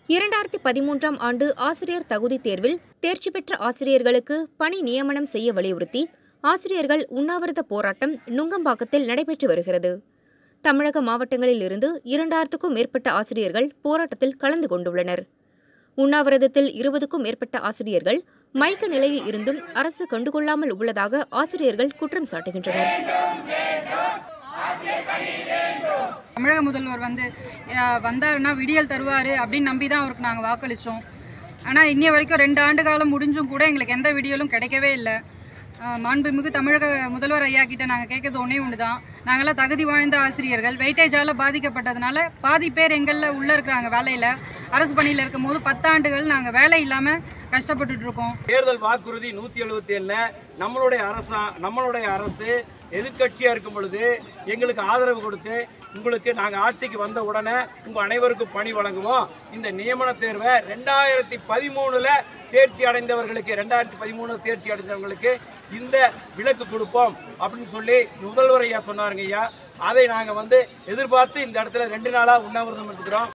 இரண்டாயிரத்தி பதிமூன்றாம் ஆண்டு ஆசிரியர் தகுதி தேர்வில் தேர்ச்சி பெற்ற ஆசிரியர்களுக்கு பணி நியமனம் செய்ய வலியுறுத்தி ஆசிரியர்கள் உண்ணாவிரத போராட்டம் நுங்கம்பாக்கத்தில் நடைபெற்று வருகிறது தமிழக மாவட்டங்களில் இருந்து இரண்டாயிரத்துக்கும் மேற்பட்ட ஆசிரியர்கள் போராட்டத்தில் கலந்து கொண்டுள்ளனர் உண்ணாவிரதத்தில் இருபதுக்கும் மேற்பட்ட ஆசிரியர்கள் மயக்க நிலையில் இருந்தும் அரசு கண்டுகொள்ளாமல் உள்ளதாக ஆசிரியர்கள் குற்றம் சாட்டுகின்றனர் தமிழக முதல்வர் வந்து அஹ், வந்தாருன்னா விடியல் தருவார் அப்படின்னு நம்பி தான் அவருக்கு நாங்கள் வாக்களித்தோம் ஆனால் இன்னிய வரைக்கும் ரெண்டு ஆண்டு காலம் முடிஞ்சும் கூட எங்களுக்கு எந்த விடியலும் கிடைக்கவே இல்லை அஹ், மாண்புமிகு தமிழக முதல்வர் ஐயா கிட்ட நாங்கள் கேட்கறது ஒன்றே ஒன்று தான் நாங்களாம் தகுதி வாய்ந்த ஆசிரியர்கள் வெயிட்டேஜால் பாதிக்கப்பட்டதுனால பாதி பேர் எங்களில் உள்ளே இருக்கிறாங்க வேலையில் அரசு பணியில் இருக்கும் போது பத்தாண்டுகள் நாங்கள் வேலை இல்லாமல் கஷ்டப்பட்டுட்டு இருக்கோம் தேர்தல் வாக்குறுதி நூத்தி எழுபத்தி ஏழுல நம்மளுடைய அரசா நம்மளுடைய அரசு எதிர்க்கட்சியா இருக்கும் பொழுது எங்களுக்கு ஆதரவு கொடுத்து உங்களுக்கு நாங்க ஆட்சிக்கு வந்த உடனே உங்க அனைவருக்கும் பணி வழங்குவோம் இந்த நியமன தேர்வை ரெண்டாயிரத்தி பதிமூணுல தேர்ச்சி அடைந்தவர்களுக்கு ரெண்டாயிரத்தி பதிமூணு தேர்ச்சி அடைந்தவங்களுக்கு இந்த விலக்கு கொடுப்போம் அப்படின்னு சொல்லி முதல்வர் ஐயா சொன்னாருங்க ஐயா அதை நாங்க வந்து எதிர்பார்த்து இந்த இடத்துல ரெண்டு நாளா உண்ணாவிரதம் இருக்கிறோம்